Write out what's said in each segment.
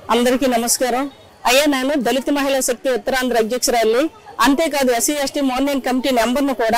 అందరికీ నమస్కారం అయ్యా నేను దళిత మహిళా శక్తి ఉత్తరాంధ్ర అధ్యక్షురాలి అంతేకాదు ఎస్సీ ఎస్టీ మార్నింగ్ కమిటీ నెంబర్ను కూడా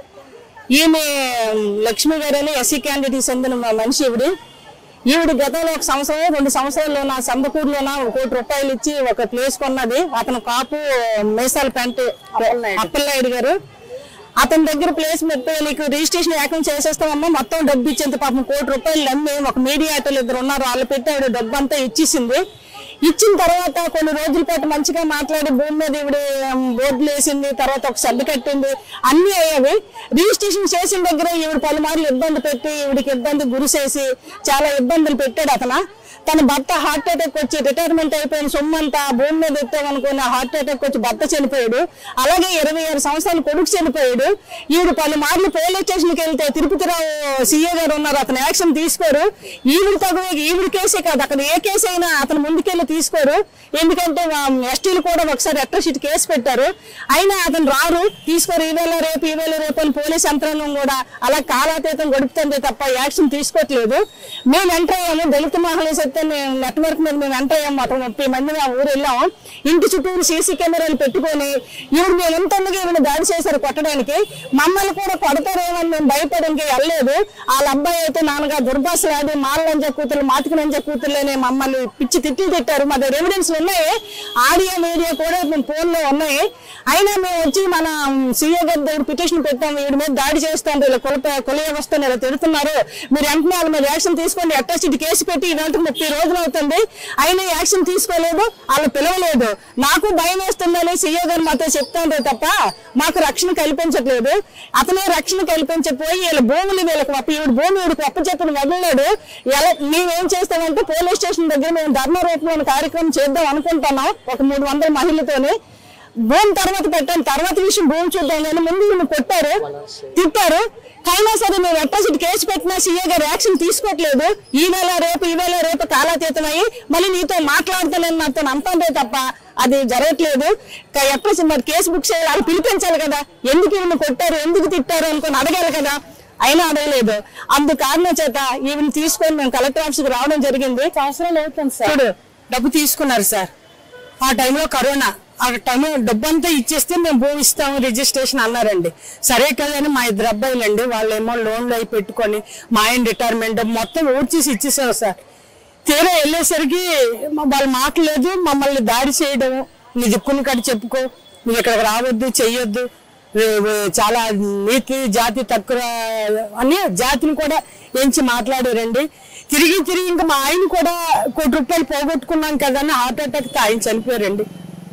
ఈమె లక్ష్మి గారని ఎస్సీ క్యాండిడేట్ చెందిన మా మనిషి ఈవిడ ఈవిడ గతంలో ఒక సంవత్సరం రెండు సంవత్సరాల్లో నా సంబకూరులోన ఒక కోటి రూపాయలు ఇచ్చి ఒక ప్లేస్ కొన్నది అతను కాపు మేసాల పెంట అప్పలనాయుడు గారు అతని దగ్గర ప్లేస్ పెట్టి నీకు రిజిస్ట్రేషన్ ఏకం చేసేస్తామమ్మా మొత్తం డబ్బు ఇచ్చేంత పాపం కోటి రూపాయలు నమ్మి ఒక మీడియాటర్లు ఇద్దరు ఉన్నారు వాళ్ళు పెట్టి ఆవిడ డబ్బు అంతా ఇచ్చేసింది ఇచ్చిన తర్వాత కొన్ని రోజుల పాటు మంచిగా మాట్లాడి భూమి మీద ఇవిడ బోర్డులు వేసింది తర్వాత ఒక షెడ్ కట్టింది అన్ని అయ్యేవి రిజిస్ట్రేషన్ చేసిన దగ్గర ఈవిడ పలుమార్లు ఇబ్బంది పెట్టి ఈవిడికి ఇబ్బంది గురి చేసి చాలా ఇబ్బందులు పెట్టాడు అతను తన భర్త హార్ట్ అటాక్ వచ్చి రిటైర్మెంట్ అయిపోయిన సొమ్మంతా భూమి మీద ఎత్తామనుకున్న హార్ట్ అటాక్ వచ్చి భర్త చనిపోయాడు అలాగే ఇరవై ఆరు సంవత్సరాలు కొడుకు చనిపోయాడు ఈవిడ పలుమార్లు పోలీస్ స్టేషన్కి వెళ్తే తిరుపతిరావు సీఏ గారు ఉన్నారు అతను యాక్షన్ తీసుకోరు ఈవిడ తగ్గ ఈవిడ కేసే కాదు అక్కడ ఏ కేసు అయినా అతను ముందుకెళ్ళి తీసుకోరు ఎందుకంటే ఎస్టీలు కూడా ఒకసారి అట్రషిట్ కేసు పెట్టారు అయినా అతను రారు తీసుకోరు ఈవేళ రేపు ఈవేళ రేపు అని పోలీస్ యంత్రాంగం కూడా అలా కాలాతీతం గడుపుతుంది తప్ప యాక్షన్ తీసుకోవట్లేదు మేము ఎంటర్ అయ్యాము దళిత మహిళా శక్తి నెట్వర్క్ మీద మేము ఎంటర్ అయ్యాము మొత్తం ముప్పై మంది ఆ ఊరు వెళ్ళాం ఇంటి చుట్టూరు సీసీ కెమెరాలు పెట్టుకొని ఈవిడ మేము ఎంత ఈవిడ దాడి చేశారు కొట్టడానికి మమ్మల్ని కూడా కొడతారేమని మేము భయపడానికి వెళ్ళలేదు వాళ్ళ అబ్బాయి అయితే నాన్నగా దుర్భాషలాడి మాలంజ కూతురు మాతికి నంజ కూతురులేనే మమ్మల్ని పిచ్చి తిట్లు తిట్టారు మా దగ్గర ఎవిడెన్స్ ఉన్నాయి ఆడియో వీడియో కూడా మేము ఫోన్ లో ఉన్నాయి అయినా మేము వచ్చి మన సీఏ గారి దగ్గర పిటిషన్ పెట్టాము వీడి మీద దాడి చేస్తాను ఇలా కొలత కొలియ వస్తాను ఇలా తిడుతున్నారు మీరు వెంటనే వాళ్ళ మీద యాక్షన్ తీసుకోండి అట్రాసిటీ కేసు పెట్టి ఈ వెంటనే ముప్పై రోజులు అవుతుంది అయినా యాక్షన్ తీసుకోలేదు వాళ్ళు పిలవలేదు నాకు భయం వేస్తుందని సీఏ గారు మాతో చెప్తాండ్రే తప్ప మాకు రక్షణ కల్పించట్లేదు అతనే రక్షణ కల్పించకపోయి వీళ్ళ భూములు వీళ్ళకి అప్ప ఈవిడ భూమి వీడికి అప్ప చెప్పిన వదలలేడు ఎలా మేమేం చేస్తామంటే పోలీస్ స్టేషన్ దగ్గర మేము ధర్మ రూపంలో కార్యక్రమం చేద్దాం అనుకుంటున్నాం ఒక మూడు వందల మహిళలతోని భూమి తర్వాత పెట్టాను తర్వాత విషయం భూమి చూద్దాం కానీ ముందు నిన్ను కొట్టారు తిట్టారు అయినా సరే మేము అట్రాసిటీ కేసు పెట్టినా సీఏ గారు యాక్షన్ తీసుకోవట్లేదు ఈ వేళ రేపు ఈ వేళ రేపు కాలాతీతం అయ్యి మళ్ళీ నీతో మాట్లాడతానని నాతో అంతంటే తప్ప అది జరగట్లేదు ఎట్లా మరి కేసు బుక్ చేయాలి అది పిలిపించాలి కదా ఎందుకు ఈవిని కొట్టారు ఎందుకు తిట్టారు అనుకొని అడగాలి కదా అయినా అడగలేదు అందు కారణం చేత ఈవిని తీసుకొని మేము కలెక్టర్ ఆఫీస్కి రావడం జరిగింది సంవత్సరాలు అవుతుంది సార్ చూడు డబ్బు తీసుకున్నారు సార్ ఆ టైంలో కరోనా ఆ టైంలో డబ్బు అంతా ఇచ్చేస్తే మేము భూమి ఇస్తాము రిజిస్ట్రేషన్ అన్నారండి సరే కదని మా ఇద్దరు అబ్బాయిలండి వాళ్ళేమో లోన్లు అయి పెట్టుకొని మా ఆయన రిటైర్మెంట్ మొత్తం ఊడ్చేసి ఇచ్చేసారు సార్ తీరా వెళ్ళేసరికి మా- వాళ్ళు మాట్లాడలేదు మమ్మల్ని దాడి చేయడం నీ దిక్కుని కట్టి చెప్పుకో నువ్వు ఇక్కడికి రావద్దు చెయ్యొద్దు వే- వే- చాలా నీతి జాతి తక్కువ అని జాతిని కూడా ఎంచి మాట్లాడారండి తిరిగి తిరిగి ఇంకా మా ఆయన కూడా కోటి రూపాయలు పోగొట్టుకున్నాం కదా అని హార్ట్ అటాక్ ఆయన చనిపోయారండి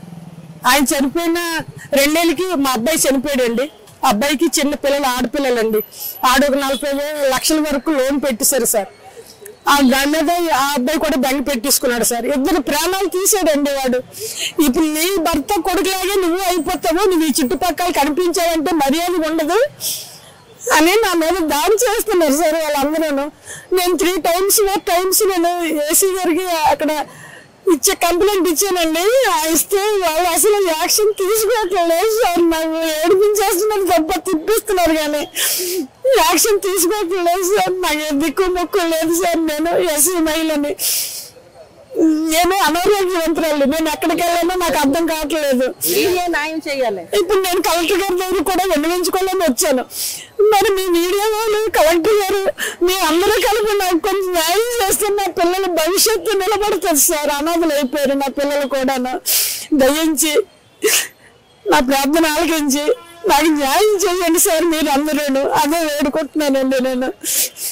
ఆయన చనిపోయిన రెండేళ్ళకి మా అబ్బాయి చనిపోయాడండి అబ్బాయికి చిన్న పిల్లలు ఆడపిల్లలండి ఆడ ఒక నలభై వేల లక్షల వరకు లోన్ పెట్టేశారు సార్ ఆ దాని మీద ఆ అబ్బాయి కూడా బెంగ పెట్టేసుకున్నాడు సార్ ఇద్దరు ప్రాణాలు తీసాడండి వాడు ఇప్పుడు నీ భర్త కొడుకులాగే నువ్వు అయిపోతావు నువ్వు ఈ చుట్టుపక్కల కనిపించావంటే మర్యాద ఉండదు అని నా మీద దాడి చేస్తున్నారు సార్ వాళ్ళందరూ నేను త్రీ టైమ్స్ ఫోర్ టైమ్స్ నేను ఏసీ గారికి అక్కడ ఇచ్చే కంప్లైంట్ ఇచ్చానండి ఆ ఇస్తే వాళ్ళు అసలు యాక్షన్ తీసుకోవట్లేదు సార్ నాకు ఏడిపించేస్తున్నారు తప్ప తిప్పిస్తున్నారు కానీ యాక్షన్ తీసుకోవట్లేదు సార్ నాకు ఏ దిక్కు మొక్కు లేదు సార్ నేను ఎస్సీ మహిళని నేను అనారోగ్యవంతురాలు నేను ఎక్కడికి వెళ్ళానో నాకు అర్థం కావట్లేదు మీరే న్యాయం చేయాలి ఇప్పుడు నేను కలెక్టర్ గారి దగ్గర కూడా విన్నవించుకోవాలని వచ్చాను మరి మీ మీడియా వాళ్ళు కలెక్టర్ గారు మీ అందరూ కలిపి నాకు కొంచెం న్యాయం చేస్తే నా పిల్లల భవిష్యత్తు నిలబడుతుంది సార్ అనాథలు అయిపోయారు నా పిల్లలు కూడాను దయించి నా ప్రార్థన ఆలకించి నాకు న్యాయం చేయండి సార్ మీరు అందరూ అదే వేడుకుంటున్నానండి నేను